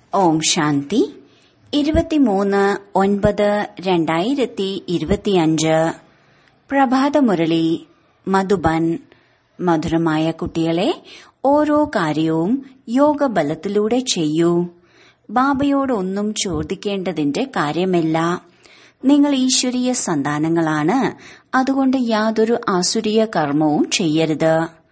ഓം ശാന്തി ഇരുപത്തിമൂന്ന് ഒൻപത് രണ്ടായിരത്തി ഇരുപത്തിയഞ്ച് പ്രഭാതമുരളി മധുബൻ മധുരമായ കുട്ടികളെ ഓരോ കാര്യവും യോഗബലത്തിലൂടെ ചെയ്യൂ ബാബയോട് ഒന്നും ചോദിക്കേണ്ടതിന്റെ കാര്യമില്ല നിങ്ങൾ ഈശ്വരീയ സന്താനങ്ങളാണ് അതുകൊണ്ട് യാതൊരു ആസുരീയ കർമ്മവും ചെയ്യരുത്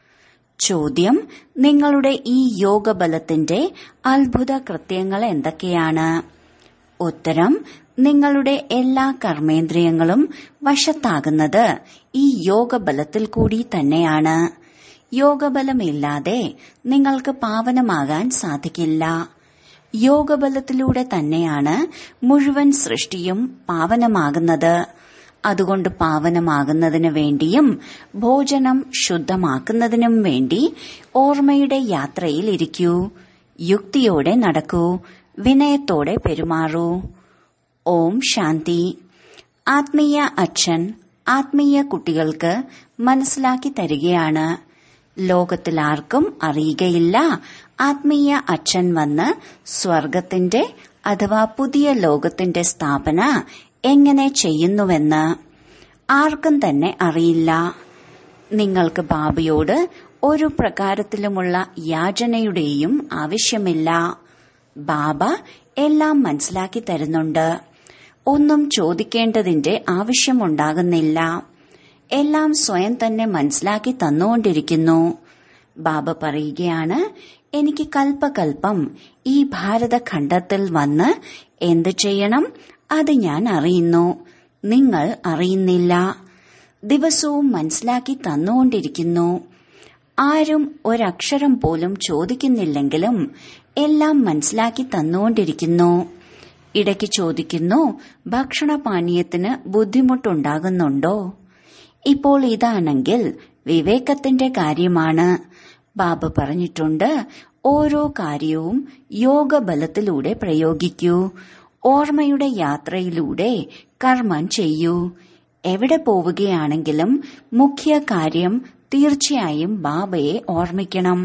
ചോദ്യം നിങ്ങളുടെ ഈ യോഗബലത്തിന്റെ അത്ഭുത കൃത്യങ്ങൾ എന്തൊക്കെയാണ് ഉത്തരം നിങ്ങളുടെ എല്ലാ കർമ്മേന്ദ്രിയങ്ങളും വശത്താകുന്നത് ഈ യോഗബലത്തിൽ കൂടി തന്നെയാണ് യോഗബലമില്ലാതെ നിങ്ങൾക്ക് പാവനമാകാൻ സാധിക്കില്ല യോഗബലത്തിലൂടെ തന്നെയാണ് മുഴുവൻ സൃഷ്ടിയും പാവനമാകുന്നത് അതുകൊണ്ട് പാവനമാകുന്നതിനു വേണ്ടിയും ഭോജനം ശുദ്ധമാക്കുന്നതിനും വേണ്ടി ഓർമ്മയുടെ യാത്രയിൽ ഇരിക്കൂ യുക്തിയോടെ നടക്കൂ വിനയത്തോടെ പെരുമാറൂ ഓം ശാന്തി ആത്മീയ അച്ഛൻ ആത്മീയ കുട്ടികൾക്ക് മനസ്സിലാക്കി തരികയാണ് ലോകത്തിൽ ആർക്കും അറിയുകയില്ല ആത്മീയ അച്ഛൻ വന്ന് സ്വർഗത്തിന്റെ അഥവാ പുതിയ ലോകത്തിന്റെ സ്ഥാപന എങ്ങനെ ചെയ്യുന്നുവെന്ന് ആർക്കും തന്നെ അറിയില്ല നിങ്ങൾക്ക് ബാബയോട് ഒരു പ്രകാരത്തിലുമുള്ള യാചനയുടെയും ആവശ്യമില്ല ബാബ എല്ലാം മനസ്സിലാക്കി തരുന്നുണ്ട് ഒന്നും ചോദിക്കേണ്ടതിന്റെ ആവശ്യമുണ്ടാകുന്നില്ല എല്ലാം സ്വയം തന്നെ മനസ്സിലാക്കി തന്നുകൊണ്ടിരിക്കുന്നു ബാബ പറയുകയാണ് എനിക്ക് കൽപ്പകൽപ്പം ഈ ഭാരതഖണ്ഡത്തിൽ വന്ന് എന്ത് ചെയ്യണം അത് ഞാൻ അറിയുന്നു നിങ്ങൾ അറിയുന്നില്ല ദിവസവും മനസ്സിലാക്കി തന്നുകൊണ്ടിരിക്കുന്നു ആരും ഒരക്ഷരം പോലും ചോദിക്കുന്നില്ലെങ്കിലും എല്ലാം മനസ്സിലാക്കി തന്നുകൊണ്ടിരിക്കുന്നു ഇടയ്ക്ക് ചോദിക്കുന്നു ഭക്ഷണപാനീയത്തിന് ബുദ്ധിമുട്ടുണ്ടാകുന്നുണ്ടോ ഇപ്പോൾ ഇതാണെങ്കിൽ വിവേകത്തിന്റെ കാര്യമാണ് ബാബ പറഞ്ഞിട്ടുണ്ട് ഓരോ കാര്യവും യോഗബലത്തിലൂടെ പ്രയോഗിക്കൂ ഓർമ്മയുടെ യാത്രയിലൂടെ കർമ്മം ചെയ്യൂ എവിടെ പോവുകയാണെങ്കിലും മുഖ്യ കാര്യം തീർച്ചയായും ബാബയെ ഓർമ്മിക്കണം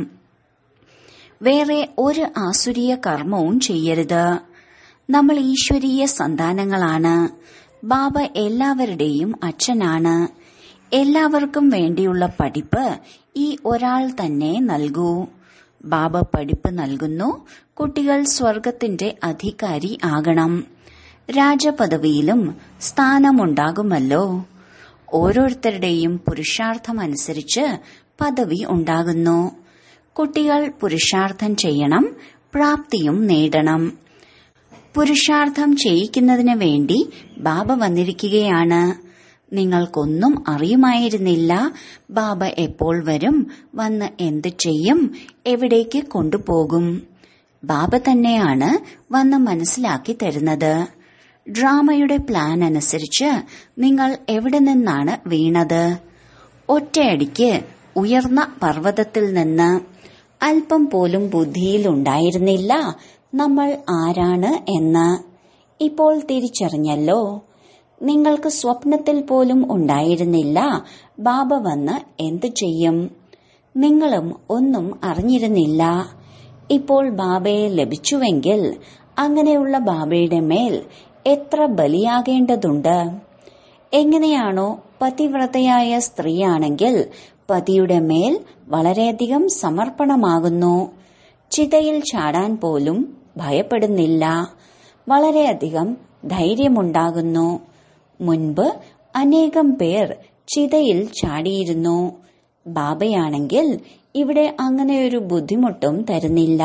വേറെ ഒരു ആസുരീയ കർമ്മവും ചെയ്യരുത് നമ്മൾ ഈശ്വരീയ സന്താനങ്ങളാണ് ബാബ എല്ലാവരുടെയും അച്ഛനാണ് എല്ലാവർക്കും വേണ്ടിയുള്ള പഠിപ്പ് ഈ ഒരാൾ തന്നെ നൽകൂ ബാബ പഠിപ്പ് നൽകുന്നു കുട്ടികൾ സ്വർഗത്തിന്റെ അധികാരി ആകണം രാജപദവിയിലും സ്ഥാനമുണ്ടാകുമല്ലോ ഓരോരുത്തരുടെയും പുരുഷാർത്ഥമനുസരിച്ച് പദവി ഉണ്ടാകുന്നു കുട്ടികൾ പുരുഷാർത്ഥം ചെയ്യണം പ്രാപ്തിയും നേടണം പുരുഷാർത്ഥം ചെയ്യിക്കുന്നതിന് വേണ്ടി ബാബ വന്നിരിക്കുകയാണ് നിങ്ങൾക്കൊന്നും അറിയുമായിരുന്നില്ല ബാബ എപ്പോൾ വരും വന്ന് എന്ത് ചെയ്യും എവിടേക്ക് കൊണ്ടുപോകും ബാബ തന്നെയാണ് വന്ന് മനസ്സിലാക്കി തരുന്നത് ഡ്രാമയുടെ പ്ലാൻ അനുസരിച്ച് നിങ്ങൾ എവിടെ നിന്നാണ് വീണത് ഒറ്റയടിക്ക് ഉയർന്ന പർവ്വതത്തിൽ നിന്ന് അല്പം പോലും ബുദ്ധിയിലുണ്ടായിരുന്നില്ല നമ്മൾ ആരാണ് എന്ന് ഇപ്പോൾ തിരിച്ചറിഞ്ഞല്ലോ നിങ്ങൾക്ക് സ്വപ്നത്തിൽ പോലും ഉണ്ടായിരുന്നില്ല ബാബ വന്ന് എന്തു ചെയ്യും നിങ്ങളും ഒന്നും അറിഞ്ഞിരുന്നില്ല ഇപ്പോൾ ബാബയെ ലഭിച്ചുവെങ്കിൽ അങ്ങനെയുള്ള ബാബയുടെ മേൽ എത്ര ബലിയാകേണ്ടതുണ്ട് എങ്ങനെയാണോ പതിവ്രതയായ സ്ത്രീയാണെങ്കിൽ പതിയുടെ മേൽ വളരെയധികം സമർപ്പണമാകുന്നു ചിതയിൽ ചാടാൻ പോലും ഭയപ്പെടുന്നില്ല വളരെയധികം ധൈര്യമുണ്ടാകുന്നു മുൻപ് അനേകം പേർ ചിതയിൽ ചാടിയിരുന്നു ബാബയാണെങ്കിൽ ഇവിടെ അങ്ങനെയൊരു ബുദ്ധിമുട്ടും തരുന്നില്ല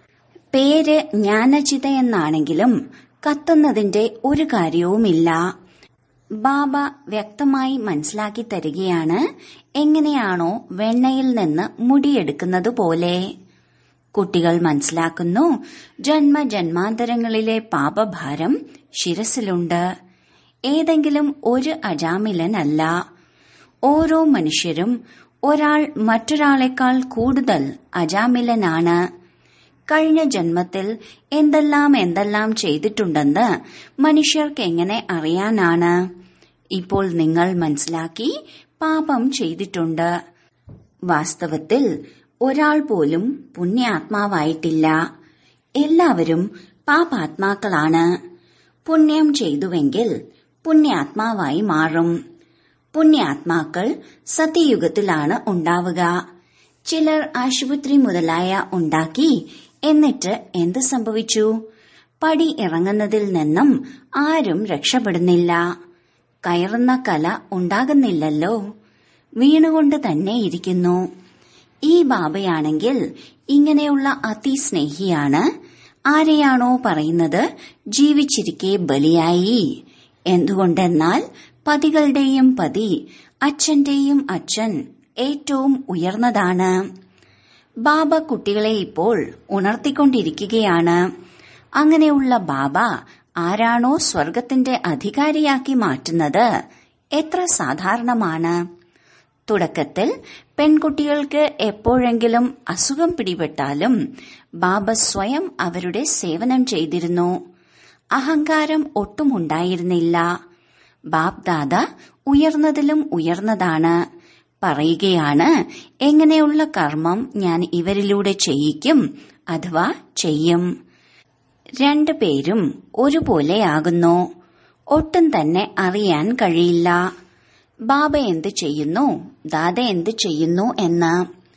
പേര് ജ്ഞാനചിത എന്നാണെങ്കിലും കത്തുന്നതിന്റെ ഒരു കാര്യവുമില്ല ബാബ വ്യക്തമായി മനസ്സിലാക്കി തരികയാണ് എങ്ങനെയാണോ വെണ്ണയിൽ നിന്ന് മുടിയെടുക്കുന്നത് പോലെ കുട്ടികൾ മനസ്സിലാക്കുന്നു ജന്മജന്മാന്തരങ്ങളിലെ പാപഭാരം ശിരസിലുണ്ട് ഏതെങ്കിലും ഒരു അജാമിലനല്ല ഓരോ മനുഷ്യരും ഒരാൾ മറ്റൊരാളെക്കാൾ കൂടുതൽ അജാമിലനാണ് കഴിഞ്ഞ ജന്മത്തിൽ എന്തെല്ലാം എന്തെല്ലാം ചെയ്തിട്ടുണ്ടെന്ന് മനുഷ്യർക്ക് എങ്ങനെ അറിയാനാണ് ഇപ്പോൾ നിങ്ങൾ മനസ്സിലാക്കി പാപം ചെയ്തിട്ടുണ്ട് വാസ്തവത്തിൽ ഒരാൾ പോലും പുണ്യാത്മാവായിട്ടില്ല എല്ലാവരും പാപാത്മാക്കളാണ് പുണ്യം ചെയ്തുവെങ്കിൽ പുണ്യാത്മാവായി മാറും പുണ്യാത്മാക്കൾ സത്യയുഗത്തിലാണ് ഉണ്ടാവുക ചിലർ ആശുപത്രി മുതലായ ഉണ്ടാക്കി എന്നിട്ട് എന്ത് സംഭവിച്ചു പടി ഇറങ്ങുന്നതിൽ നിന്നും ആരും രക്ഷപ്പെടുന്നില്ല കയറുന്ന കല ഉണ്ടാകുന്നില്ലല്ലോ വീണുകൊണ്ട് തന്നെ ഇരിക്കുന്നു ഈ ബാബയാണെങ്കിൽ ഇങ്ങനെയുള്ള അതിസ്നേഹിയാണ് ആരെയാണോ പറയുന്നത് ജീവിച്ചിരിക്കെ ബലിയായി എന്തുകൊണ്ടെന്നാൽ പതികളുടെയും പതി അച്ഛന്റെയും അച്ഛൻ ഏറ്റവും ഉയർന്നതാണ് ബാബ കുട്ടികളെ ഇപ്പോൾ ഉണർത്തിക്കൊണ്ടിരിക്കുകയാണ് അങ്ങനെയുള്ള ബാബ ആരാണോ സ്വർഗത്തിന്റെ അധികാരിയാക്കി മാറ്റുന്നത് എത്ര സാധാരണമാണ് തുടക്കത്തിൽ പെൺകുട്ടികൾക്ക് എപ്പോഴെങ്കിലും അസുഖം പിടിപെട്ടാലും ബാബ സ്വയം അവരുടെ സേവനം ചെയ്തിരുന്നു അഹങ്കാരം ഒട്ടുമുണ്ടായിരുന്നില്ല ബാബ് ദാദ ഉയർന്നതിലും ഉയർന്നതാണ് പറയുകയാണ് എങ്ങനെയുള്ള കർമ്മം ഞാൻ ഇവരിലൂടെ ചെയ്യിക്കും അഥവാ ചെയ്യും രണ്ടു പേരും ഒരുപോലെയാകുന്നു ഒട്ടും തന്നെ അറിയാൻ കഴിയില്ല ബാബ എന്ത് ചെയ്യുന്നു ദാദ എന്ത് ചെയ്യുന്നു എന്ന്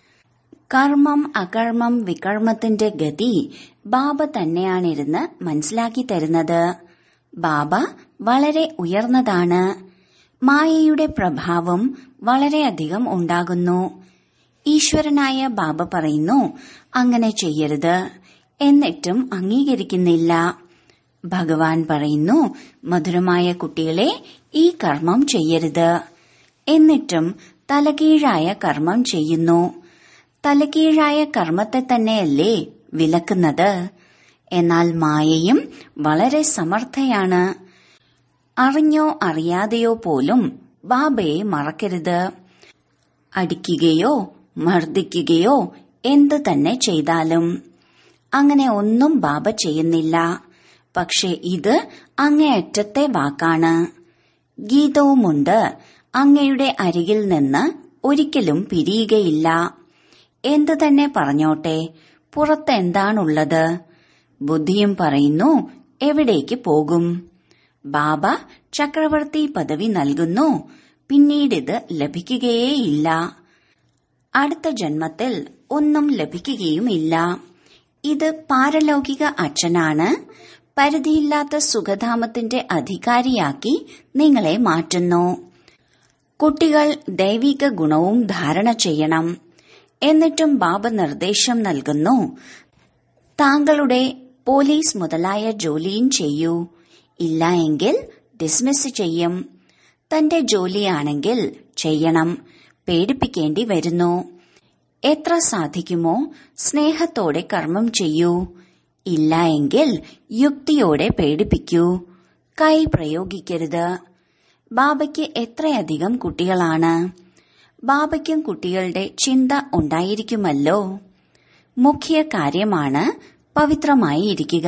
കർമ്മം അകർമ്മം വികർമ്മത്തിന്റെ ഗതി ബാബ തന്നെയാണിരുന്ന് മനസ്സിലാക്കി തരുന്നത് ബാബ വളരെ ഉയർന്നതാണ് മായയുടെ പ്രഭാവം വളരെയധികം ഉണ്ടാകുന്നു ഈശ്വരനായ ബാബ പറയുന്നു അങ്ങനെ ചെയ്യരുത് എന്നിട്ടും അംഗീകരിക്കുന്നില്ല ഭഗവാൻ പറയുന്നു മധുരമായ കുട്ടികളെ ഈ കർമ്മം ചെയ്യരുത് എന്നിട്ടും തലകീഴായ കർമ്മം ചെയ്യുന്നു തലകീഴായ കർമ്മത്തെ തന്നെയല്ലേ വിലക്കുന്നത് എന്നാൽ മായയും വളരെ സമർത്ഥയാണ് അറിഞ്ഞോ അറിയാതെയോ പോലും ബാബയെ മറക്കരുത് അടിക്കുകയോ മർദ്ദിക്കുകയോ എന്തു തന്നെ ചെയ്താലും അങ്ങനെ ഒന്നും ബാബ ചെയ്യുന്നില്ല പക്ഷെ ഇത് അങ്ങേയറ്റത്തെ വാക്കാണ് ഗീതവുമുണ്ട് അങ്ങയുടെ അരികിൽ നിന്ന് ഒരിക്കലും പിരിയുകയില്ല എന്തു തന്നെ പറഞ്ഞോട്ടെ പുറത്ത് എന്താണുള്ളത് ബുദ്ധിയും പറയുന്നു എവിടേക്ക് പോകും ബാബ ചക്രവർത്തി പദവി നൽകുന്നു പിന്നീടിത് ലഭിക്കുകയേയില്ല അടുത്ത ജന്മത്തിൽ ഒന്നും ലഭിക്കുകയുമില്ല ഇത് പാരലൗകിക അച്ഛനാണ് പരിധിയില്ലാത്ത സുഖധാമത്തിന്റെ അധികാരിയാക്കി നിങ്ങളെ മാറ്റുന്നു കുട്ടികൾ ദൈവിക ഗുണവും ധാരണ ചെയ്യണം എന്നിട്ടും ബാബ നിർദ്ദേശം നൽകുന്നു താങ്കളുടെ പോലീസ് മുതലായ ജോലിയും ചെയ്യൂ ഇല്ല എങ്കിൽ ഡിസ്മിസ് ചെയ്യും തന്റെ ജോലിയാണെങ്കിൽ ചെയ്യണം പേടിപ്പിക്കേണ്ടി വരുന്നു എത്ര സാധിക്കുമോ സ്നേഹത്തോടെ കർമ്മം ചെയ്യൂ ഇല്ല എങ്കിൽ യുക്തിയോടെ പേടിപ്പിക്കൂ കൈ പ്രയോഗിക്കരുത് ബാബയ്ക്ക് എത്രയധികം കുട്ടികളാണ് ബാബയ്ക്കും കുട്ടികളുടെ ചിന്ത ഉണ്ടായിരിക്കുമല്ലോ മുഖ്യ കാര്യമാണ് പവിത്രമായി ഇരിക്കുക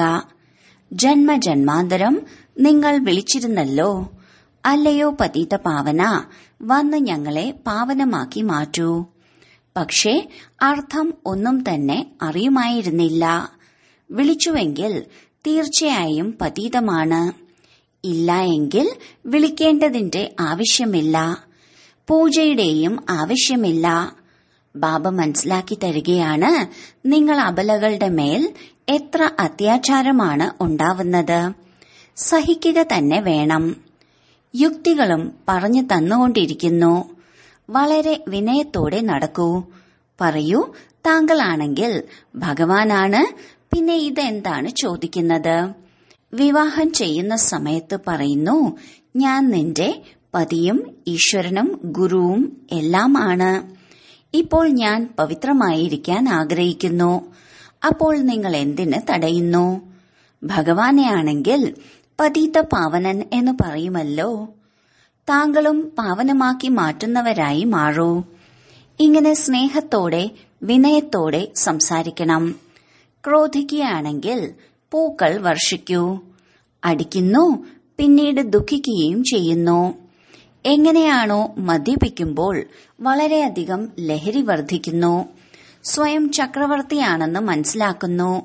ജന്മജന്മാന്തരം നിങ്ങൾ വിളിച്ചിരുന്നല്ലോ അല്ലയോ പതീത പാവന വന്ന് ഞങ്ങളെ പാവനമാക്കി മാറ്റൂ പക്ഷേ അർത്ഥം ഒന്നും തന്നെ അറിയുമായിരുന്നില്ല വിളിച്ചുവെങ്കിൽ തീർച്ചയായും പതീതമാണ് ഇല്ല എങ്കിൽ വിളിക്കേണ്ടതിന്റെ ആവശ്യമില്ല പൂജയുടെയും ആവശ്യമില്ല ബാബ മനസ്സിലാക്കി തരികയാണ് നിങ്ങൾ അബലകളുടെ മേൽ എത്ര അത്യാചാരമാണ് ഉണ്ടാവുന്നത് സഹിക്കുക തന്നെ വേണം യുക്തികളും പറഞ്ഞു തന്നുകൊണ്ടിരിക്കുന്നു വളരെ വിനയത്തോടെ നടക്കൂ പറയൂ താങ്കളാണെങ്കിൽ ഭഗവാനാണ് പിന്നെ ഇതെന്താണ് ചോദിക്കുന്നത് വിവാഹം ചെയ്യുന്ന സമയത്ത് പറയുന്നു ഞാൻ നിന്റെ പതിയും ഈശ്വരനും ഗുരുവും എല്ലാമാണ് ഇപ്പോൾ ഞാൻ പവിത്രമായിരിക്കാൻ ആഗ്രഹിക്കുന്നു അപ്പോൾ നിങ്ങൾ എന്തിന് തടയുന്നു ഭഗവാനെ ആണെങ്കിൽ പതീത പാവനൻ എന്ന് പറയുമല്ലോ താങ്കളും പാവനമാക്കി മാറ്റുന്നവരായി മാറൂ ഇങ്ങനെ സ്നേഹത്തോടെ വിനയത്തോടെ സംസാരിക്കണം ക്രോധിക്കുകയാണെങ്കിൽ പൂക്കൾ വർഷിക്കൂ അടിക്കുന്നു പിന്നീട് ദുഃഖിക്കുകയും ചെയ്യുന്നു എങ്ങനെയാണോ മദ്യപിക്കുമ്പോൾ വളരെയധികം ലഹരി വർദ്ധിക്കുന്നു സ്വയം ചക്രവർത്തിയാണെന്ന് മനസ്സിലാക്കുന്നു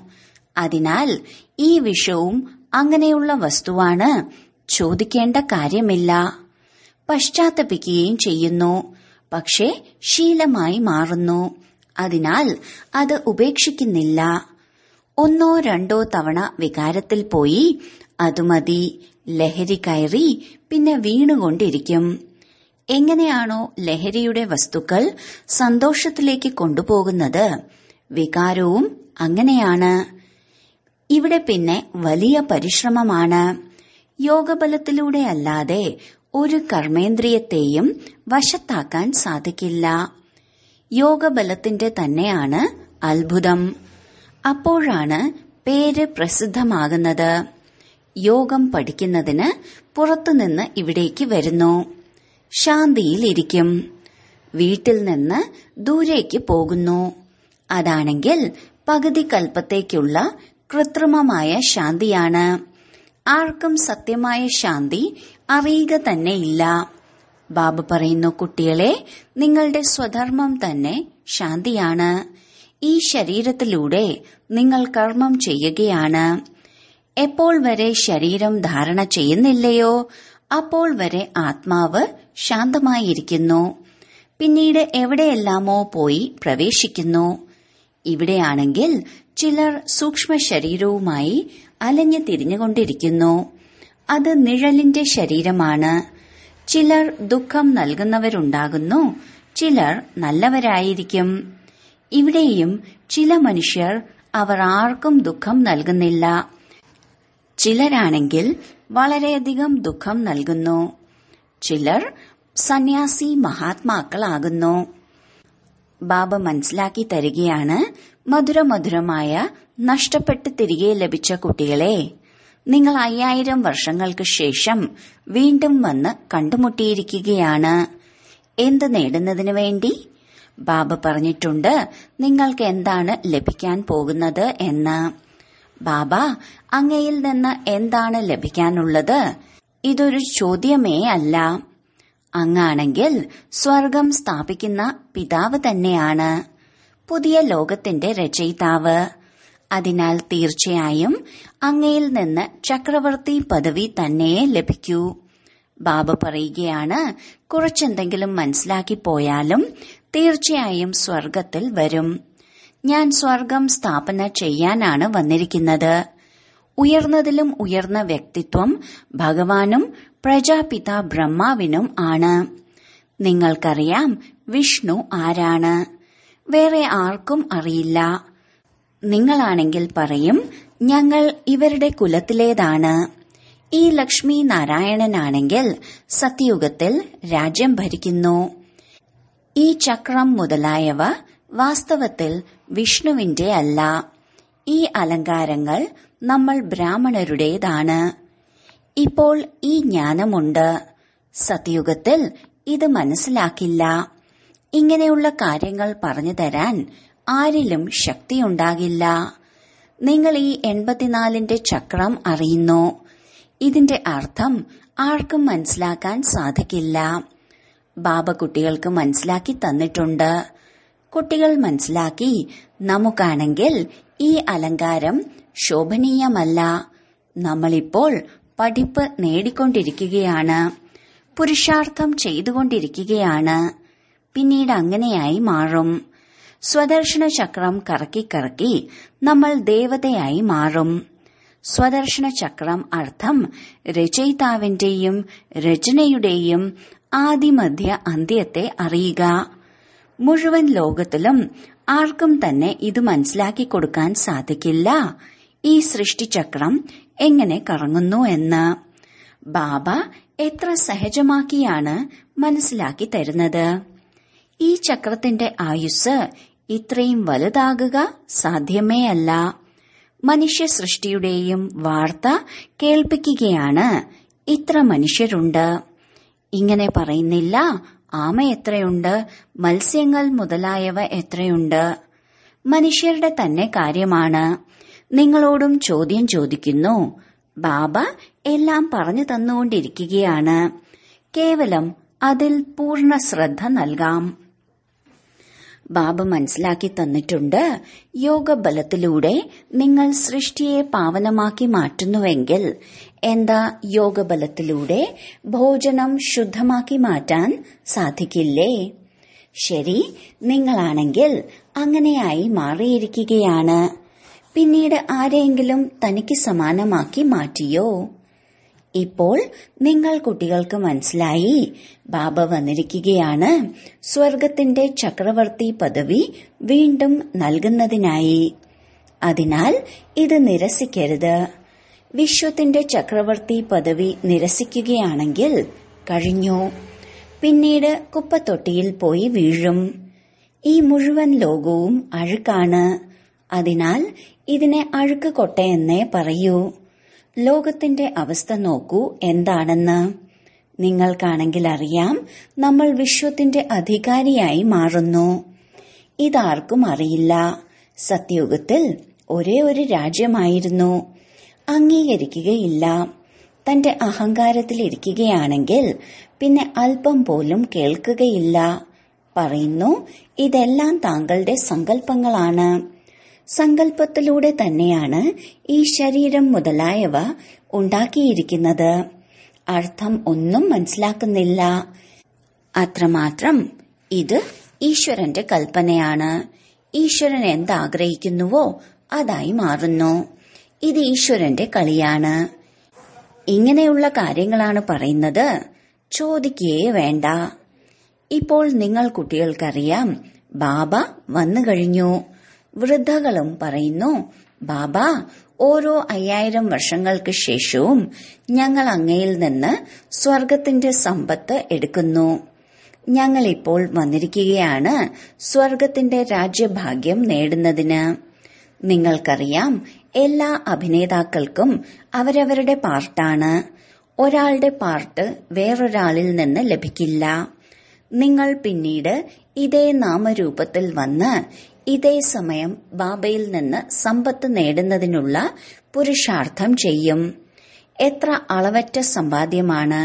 അതിനാൽ ഈ വിഷവും അങ്ങനെയുള്ള വസ്തുവാണ് ചോദിക്കേണ്ട കാര്യമില്ല പശ്ചാത്തപിക്കുകയും ചെയ്യുന്നു പക്ഷേ ശീലമായി മാറുന്നു അതിനാൽ അത് ഉപേക്ഷിക്കുന്നില്ല ഒന്നോ രണ്ടോ തവണ വികാരത്തിൽ പോയി അത് മതി ലഹരി കയറി പിന്നെ വീണുകൊണ്ടിരിക്കും എങ്ങനെയാണോ ലഹരിയുടെ വസ്തുക്കൾ സന്തോഷത്തിലേക്ക് കൊണ്ടുപോകുന്നത് വികാരവും അങ്ങനെയാണ് ഇവിടെ പിന്നെ വലിയ പരിശ്രമമാണ് യോഗബലത്തിലൂടെ അല്ലാതെ ഒരു കർമ്മേന്ദ്രിയത്തെയും വശത്താക്കാൻ സാധിക്കില്ല യോഗബലത്തിന്റെ തന്നെയാണ് അത്ഭുതം അപ്പോഴാണ് പേര് പ്രസിദ്ധമാകുന്നത് യോഗം പഠിക്കുന്നതിന് പുറത്തുനിന്ന് ഇവിടേക്ക് വരുന്നു ശാന്തിയിൽ ഇരിക്കും വീട്ടിൽ നിന്ന് ദൂരേക്ക് പോകുന്നു അതാണെങ്കിൽ പകുതി കൽപ്പത്തേക്കുള്ള കൃത്രിമമായ ശാന്തിയാണ് ആർക്കും സത്യമായ ശാന്തി അറിയുക തന്നെയില്ല ബാബ പറയുന്നു കുട്ടികളെ നിങ്ങളുടെ സ്വധർമ്മം തന്നെ ശാന്തിയാണ് ഈ ശരീരത്തിലൂടെ നിങ്ങൾ കർമ്മം ചെയ്യുകയാണ് എപ്പോൾ വരെ ശരീരം ധാരണ ചെയ്യുന്നില്ലയോ അപ്പോൾ വരെ ആത്മാവ് ശാന്തമായിരിക്കുന്നു പിന്നീട് എവിടെയെല്ലാമോ പോയി പ്രവേശിക്കുന്നു ഇവിടെയാണെങ്കിൽ ചിലർ സൂക്ഷ്മ ശരീരവുമായി അലഞ്ഞു തിരിഞ്ഞുകൊണ്ടിരിക്കുന്നു അത് നിഴലിന്റെ ശരീരമാണ് ചിലർ ദുഃഖം നൽകുന്നവരുണ്ടാകുന്നു ചിലർ നല്ലവരായിരിക്കും ഇവിടെയും ചില മനുഷ്യർ അവർ ആർക്കും ദുഃഖം നൽകുന്നില്ല ചിലരാണെങ്കിൽ വളരെയധികം ദുഃഖം നൽകുന്നു ചിലർ സന്യാസി മഹാത്മാക്കളാകുന്നു ബാബ മനസ്സിലാക്കി തരികയാണ് മധുരമധുരമായ നഷ്ടപ്പെട്ട് തിരികെ ലഭിച്ച കുട്ടികളെ നിങ്ങൾ അയ്യായിരം വർഷങ്ങൾക്ക് ശേഷം വീണ്ടും വന്ന് കണ്ടുമുട്ടിയിരിക്കുകയാണ് എന്ത് നേടുന്നതിനു വേണ്ടി ബാബ പറഞ്ഞിട്ടുണ്ട് നിങ്ങൾക്ക് എന്താണ് ലഭിക്കാൻ പോകുന്നത് എന്ന് ബാബ അങ്ങയിൽ നിന്ന് എന്താണ് ലഭിക്കാനുള്ളത് ഇതൊരു ചോദ്യമേ അല്ല അങ്ങാണെങ്കിൽ സ്വർഗം സ്ഥാപിക്കുന്ന പിതാവ് തന്നെയാണ് പുതിയ ലോകത്തിന്റെ രചയിതാവ് അതിനാൽ തീർച്ചയായും അങ്ങയിൽ നിന്ന് ചക്രവർത്തി പദവി തന്നെയേ ലഭിക്കൂ ബാബ പറയുകയാണ് കുറച്ചെന്തെങ്കിലും മനസ്സിലാക്കി പോയാലും തീർച്ചയായും സ്വർഗത്തിൽ വരും ഞാൻ സ്വർഗം സ്ഥാപന ചെയ്യാനാണ് വന്നിരിക്കുന്നത് ഉയർന്നതിലും ഉയർന്ന വ്യക്തിത്വം ഭഗവാനും പ്രജാപിത ബ്രഹ്മാവിനും ആണ് നിങ്ങൾക്കറിയാം വിഷ്ണു ആരാണ് വേറെ ആർക്കും അറിയില്ല നിങ്ങളാണെങ്കിൽ പറയും ഞങ്ങൾ ഇവരുടെ കുലത്തിലേതാണ് ഈ ലക്ഷ്മി നാരായണനാണെങ്കിൽ സത്യയുഗത്തിൽ രാജ്യം ഭരിക്കുന്നു ഈ ചക്രം മുതലായവ വാസ്തവത്തിൽ വിഷ്ണുവിന്റെ അല്ല ഈ അലങ്കാരങ്ങൾ നമ്മൾ ബ്രാഹ്മണരുടേതാണ് ഇപ്പോൾ ഈ ജ്ഞാനമുണ്ട് സത്യയുഗത്തിൽ ഇത് മനസ്സിലാക്കില്ല ഇങ്ങനെയുള്ള കാര്യങ്ങൾ പറഞ്ഞു തരാൻ ആരിലും ശക്തിയുണ്ടാകില്ല നിങ്ങൾ ഈ എൺപത്തിനാലിന്റെ ചക്രം അറിയുന്നു ഇതിന്റെ അർത്ഥം ആർക്കും മനസ്സിലാക്കാൻ സാധിക്കില്ല ബാബ കുട്ടികൾക്ക് മനസ്സിലാക്കി തന്നിട്ടുണ്ട് കുട്ടികൾ മനസ്സിലാക്കി നമുക്കാണെങ്കിൽ ഈ അലങ്കാരം ശോഭനീയമല്ല നമ്മളിപ്പോൾ പഠിപ്പ് നേടിക്കൊണ്ടിരിക്കുകയാണ് പുരുഷാർത്ഥം ചെയ്തുകൊണ്ടിരിക്കുകയാണ് പിന്നീട് അങ്ങനെയായി മാറും സ്വദർശന ചക്രം കറക്കി കറക്കി നമ്മൾ ദേവതയായി മാറും സ്വദർശന ചക്രം അർത്ഥം രചയിതാവിന്റെയും രചനയുടെയും ആദിമധ്യ അന്ത്യത്തെ അറിയുക മുഴുവൻ ലോകത്തിലും ആർക്കും തന്നെ ഇത് മനസ്സിലാക്കി കൊടുക്കാൻ സാധിക്കില്ല ഈ സൃഷ്ടിചക്രം എങ്ങനെ കറങ്ങുന്നു എന്ന് ബാബ എത്ര സഹജമാക്കിയാണ് മനസ്സിലാക്കി തരുന്നത് ഈ ചക്രത്തിന്റെ ആയുസ് ഇത്രയും വലുതാകുക സാധ്യമേ അല്ല മനുഷ്യ സൃഷ്ടിയുടെയും വാർത്ത കേൾപ്പിക്കുകയാണ് ഇത്ര മനുഷ്യരുണ്ട് ഇങ്ങനെ പറയുന്നില്ല ആമ എത്രയുണ്ട് മത്സ്യങ്ങൾ മുതലായവ എത്രയുണ്ട് മനുഷ്യരുടെ തന്നെ കാര്യമാണ് നിങ്ങളോടും ചോദ്യം ചോദിക്കുന്നു ബാബ എല്ലാം പറഞ്ഞു തന്നുകൊണ്ടിരിക്കുകയാണ് കേവലം അതിൽ പൂർണ്ണ ശ്രദ്ധ നൽകാം ബാബ മനസ്സിലാക്കി തന്നിട്ടുണ്ട് യോഗബലത്തിലൂടെ നിങ്ങൾ സൃഷ്ടിയെ പാവനമാക്കി മാറ്റുന്നുവെങ്കിൽ എന്താ യോഗബലത്തിലൂടെ ഭോജനം ശുദ്ധമാക്കി മാറ്റാൻ സാധിക്കില്ലേ ശരി നിങ്ങളാണെങ്കിൽ അങ്ങനെയായി മാറിയിരിക്കുകയാണ് പിന്നീട് ആരെയെങ്കിലും തനിക്ക് സമാനമാക്കി മാറ്റിയോ ഇപ്പോൾ നിങ്ങൾ കുട്ടികൾക്ക് മനസ്സിലായി ബാബ വന്നിരിക്കുകയാണ് സ്വർഗത്തിന്റെ ചക്രവർത്തി പദവി വീണ്ടും നൽകുന്നതിനായി അതിനാൽ ഇത് നിരസിക്കരുത് വിശ്വത്തിന്റെ ചക്രവർത്തി പദവി നിരസിക്കുകയാണെങ്കിൽ കഴിഞ്ഞു പിന്നീട് കുപ്പത്തൊട്ടിയിൽ പോയി വീഴും ഈ മുഴുവൻ ലോകവും അഴുക്കാണ് അതിനാൽ ഇതിനെ അഴുക്ക് കൊട്ടയെന്നേ പറയൂ ലോകത്തിന്റെ അവസ്ഥ നോക്കൂ എന്താണെന്ന് നിങ്ങൾക്കാണെങ്കിൽ അറിയാം നമ്മൾ വിശ്വത്തിന്റെ അധികാരിയായി മാറുന്നു ഇതാർക്കും അറിയില്ല സത്യയുഗത്തിൽ ഒരേ ഒരു രാജ്യമായിരുന്നു അംഗീകരിക്കുകയില്ല തന്റെ അഹങ്കാരത്തിലിരിക്കുകയാണെങ്കിൽ പിന്നെ അല്പം പോലും കേൾക്കുകയില്ല പറയുന്നു ഇതെല്ലാം താങ്കളുടെ സങ്കല്പങ്ങളാണ് സങ്കല്പത്തിലൂടെ തന്നെയാണ് ഈ ശരീരം മുതലായവ ഉണ്ടാക്കിയിരിക്കുന്നത് അർത്ഥം ഒന്നും മനസ്സിലാക്കുന്നില്ല അത്രമാത്രം ഇത് ഈശ്വരന്റെ കൽപ്പനയാണ് ഈശ്വരൻ എന്താഗ്രഹിക്കുന്നുവോ അതായി മാറുന്നു ഇത് ഈശ്വരന്റെ കളിയാണ് ഇങ്ങനെയുള്ള കാര്യങ്ങളാണ് പറയുന്നത് ചോദിക്കുകയേ വേണ്ട ഇപ്പോൾ നിങ്ങൾ കുട്ടികൾക്കറിയാം ബാബ വന്നു കഴിഞ്ഞു വൃദ്ധകളും പറയുന്നു ബാബ ഓരോ അയ്യായിരം വർഷങ്ങൾക്ക് ശേഷവും ഞങ്ങൾ അങ്ങയിൽ നിന്ന് സ്വർഗത്തിന്റെ സമ്പത്ത് എടുക്കുന്നു ഞങ്ങൾ ഇപ്പോൾ വന്നിരിക്കുകയാണ് സ്വർഗത്തിന്റെ രാജ്യഭാഗ്യം നേടുന്നതിന് നിങ്ങൾക്കറിയാം എല്ലാ അഭിനേതാക്കൾക്കും അവരവരുടെ പാർട്ടാണ് ഒരാളുടെ പാർട്ട് വേറൊരാളിൽ നിന്ന് ലഭിക്കില്ല നിങ്ങൾ പിന്നീട് ഇതേ നാമരൂപത്തിൽ വന്ന് ഇതേ സമയം ബാബയിൽ നിന്ന് സമ്പത്ത് നേടുന്നതിനുള്ള പുരുഷാർത്ഥം ചെയ്യും എത്ര അളവറ്റ സമ്പാദ്യമാണ്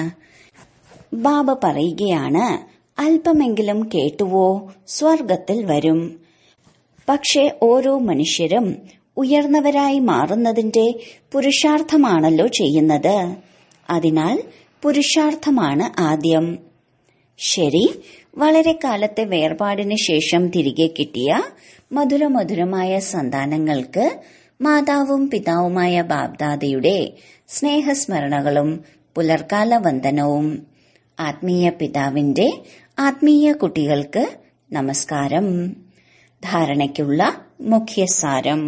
ബാബ പറയുകയാണ് അല്പമെങ്കിലും കേട്ടുവോ സ്വർഗത്തിൽ വരും പക്ഷേ ഓരോ മനുഷ്യരും ഉയർന്നവരായി മാറുന്നതിന്റെ പുരുഷാർത്ഥമാണല്ലോ ചെയ്യുന്നത് അതിനാൽ പുരുഷാർത്ഥമാണ് ആദ്യം ശരി വളരെ കാലത്തെ വേർപാടിന് ശേഷം തിരികെ കിട്ടിയ മധുരമധുരമായ സന്താനങ്ങൾക്ക് മാതാവും പിതാവുമായ ബാബ്ദാദയുടെ സ്നേഹസ്മരണകളും പുലർക്കാല വന്ദനവും ആത്മീയ പിതാവിന്റെ ആത്മീയ കുട്ടികൾക്ക് നമസ്കാരം ധാരണയ്ക്കുള്ള മുഖ്യസാരം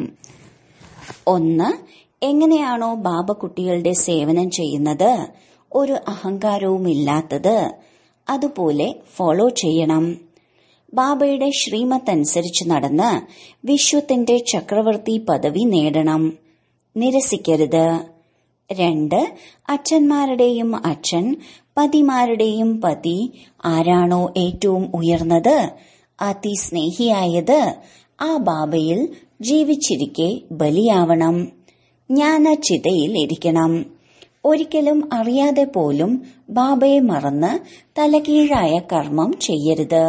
ഒന്ന് എങ്ങനെയാണോ ബാബ കുട്ടികളുടെ സേവനം ചെയ്യുന്നത് ഒരു അഹങ്കാരവുമില്ലാത്തത് അതുപോലെ ഫോളോ ചെയ്യണം ബാബയുടെ ശ്രീമത്ത് അനുസരിച്ച് നടന്ന് വിശ്വത്തിന്റെ ചക്രവർത്തി പദവി നേടണം നിരസിക്കരുത് രണ്ട് അച്ഛന്മാരുടെയും അച്ഛൻ പതിമാരുടെയും പതി ആരാണോ ഏറ്റവും ഉയർന്നത് അതിസ്നേഹിയായത് ആ ബാബയിൽ ജീവിച്ചിരിക്കെ ബലിയാവണം ജ്ഞാനചിതയിൽ ഇരിക്കണം ഒരിക്കലും അറിയാതെ പോലും ബാബയെ മറന്ന് തലകീഴായ കർമ്മം ചെയ്യരുത്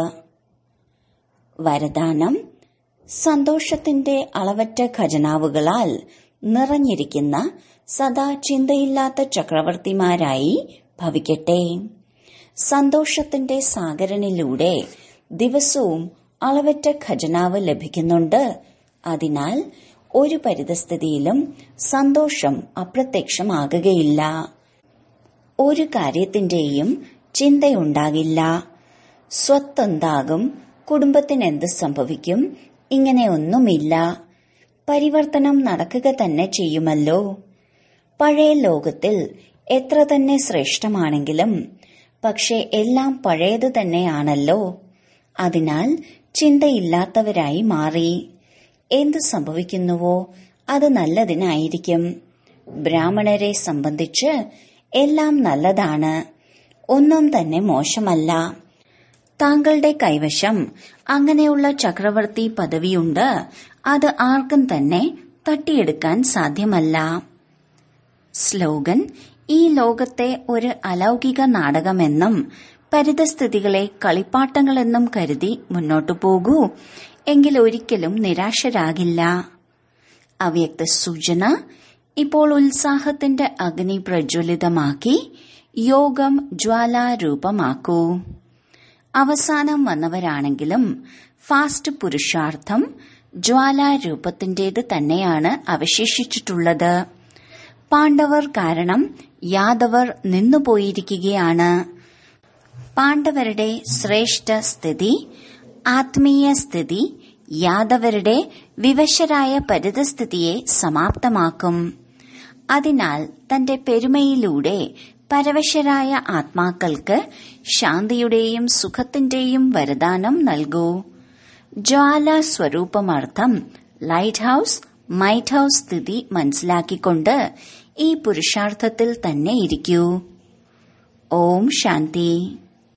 വരദാനം സന്തോഷത്തിന്റെ അളവറ്റ ഖജനാവുകളാൽ നിറഞ്ഞിരിക്കുന്ന സദാ ചിന്തയില്ലാത്ത ചക്രവർത്തിമാരായി ഭവിക്കട്ടെ സന്തോഷത്തിന്റെ സാഗരനിലൂടെ ദിവസവും അളവറ്റ ഖജനാവ് ലഭിക്കുന്നുണ്ട് അതിനാൽ ഒരു പരിതസ്ഥിതിയിലും സന്തോഷം അപ്രത്യക്ഷമാകുകയില്ല ഒരു കാര്യത്തിന്റെയും ചിന്തയുണ്ടാകില്ല സ്വത്തുണ്ടാകും കുടുംബത്തിന് എന്ത് സംഭവിക്കും ഇങ്ങനെയൊന്നുമില്ല പരിവർത്തനം നടക്കുക തന്നെ ചെയ്യുമല്ലോ പഴയ ലോകത്തിൽ എത്ര തന്നെ ശ്രേഷ്ഠമാണെങ്കിലും പക്ഷെ എല്ലാം പഴയത് തന്നെയാണല്ലോ അതിനാൽ ചിന്തയില്ലാത്തവരായി മാറി എന്ത് സംഭവിക്കുന്നുവോ അത് നല്ലതിനായിരിക്കും ബ്രാഹ്മണരെ സംബന്ധിച്ച് എല്ലാം നല്ലതാണ് ഒന്നും തന്നെ മോശമല്ല താങ്കളുടെ കൈവശം അങ്ങനെയുള്ള ചക്രവർത്തി പദവിയുണ്ട് അത് ആർക്കും തന്നെ തട്ടിയെടുക്കാൻ സാധ്യമല്ല സ്ലോഗൻ ഈ ലോകത്തെ ഒരു അലൗകിക നാടകമെന്നും പരിതസ്ഥിതികളെ കളിപ്പാട്ടങ്ങളെന്നും കരുതി മുന്നോട്ടു പോകൂ എങ്കിൽ ഒരിക്കലും നിരാശരാകില്ല അവ്യക്ത സൂചന ഇപ്പോൾ ഉത്സാഹത്തിന്റെ അഗ്നി പ്രജ്വലിതമാക്കി യോഗം ജ്വാലാരൂപമാക്കൂ അവസാനം വന്നവരാണെങ്കിലും ഫാസ്റ്റ് പുരുഷാർത്ഥം ജ്വാലാരൂപത്തിന്റേത് തന്നെയാണ് അവശേഷിച്ചിട്ടുള്ളത് പാണ്ഡവർ കാരണം യാദവർ നിന്നുപോയിരിക്കുകയാണ് പാണ്ഡവരുടെ ശ്രേഷ്ഠ സ്ഥിതി ആത്മീയ സ്ഥിതി യാദവരുടെ വിവശരായ പരിതസ്ഥിതിയെ സമാപ്തമാക്കും അതിനാൽ തന്റെ പെരുമയിലൂടെ പരവശരായ ആത്മാക്കൾക്ക് ശാന്തിയുടെയും സുഖത്തിന്റെയും വരദാനം നൽകൂ ജ്വാല സ്വരൂപമർത്ഥം ലൈറ്റ് ഹൌസ് മൈറ്റ് ഹൌസ് സ്ഥിതി മനസ്സിലാക്കിക്കൊണ്ട് ഈ പുരുഷാർത്ഥത്തിൽ തന്നെ ഇരിക്കൂ ഓം ശാന്തി